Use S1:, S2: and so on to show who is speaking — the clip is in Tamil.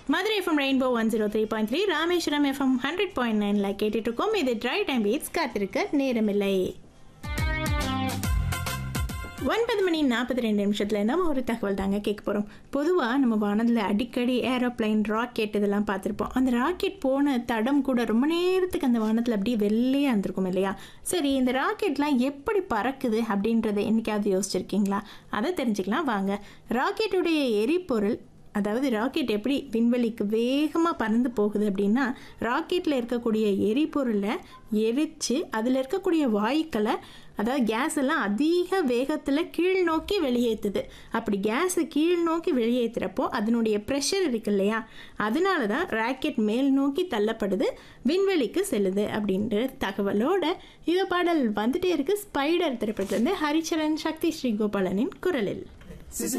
S1: Madurai FM rainbow one zero three point three Rameswaram FM hundred point நைன்ல கேட்டுட்டு இருக்கோம் இது ட்ரை டைம் பீட்ஸ் காத்திருக்க நேரமில்லை ஒன்பது மணி நாற்பத்தி ரெண்டு நிமிஷத்தில் நம்ம ஒரு தகவல் தாங்க கேட்க போகிறோம் பொதுவாக நம்ம வானத்தில் அடிக்கடி ஏரோப்ளைன் ராக்கெட் இதெல்லாம் பார்த்துருப்போம் அந்த ராக்கெட் போன தடம் கூட ரொம்ப நேரத்துக்கு அந்த வானத்தில் அப்படியே வெள்ளையாக இருந்திருக்கும் இல்லையா சரி இந்த ராக்கெட்லாம் எப்படி பறக்குது அப்படின்றத என்னைக்காவது யோசிச்சிருக்கீங்களா அதை தெரிஞ்சுக்கலாம் வாங்க ராக்கெட்டுடைய எரிபொருள் அதாவது ராக்கெட் எப்படி விண்வெளிக்கு வேகமாக பறந்து போகுது அப்படின்னா ராக்கெட்டில் இருக்கக்கூடிய எரிபொருளை எரித்து அதில் இருக்கக்கூடிய வாயுக்களை அதாவது கேஸ் எல்லாம் அதிக வேகத்தில் கீழ் நோக்கி வெளியேற்றுது அப்படி கேஸை கீழ் நோக்கி வெளியேற்றுறப்போ அதனுடைய ப்ரெஷர் இருக்கு இல்லையா அதனால தான் ராக்கெட் மேல் நோக்கி தள்ளப்படுது விண்வெளிக்கு செல்லுது அப்படின்ற தகவலோட இந்த பாடல் வந்துட்டே இருக்கு ஸ்பைடர் திரைப்படத்துலேருந்து ஹரிச்சரன் சக்தி ஸ்ரீகோபாலனின் குரலில்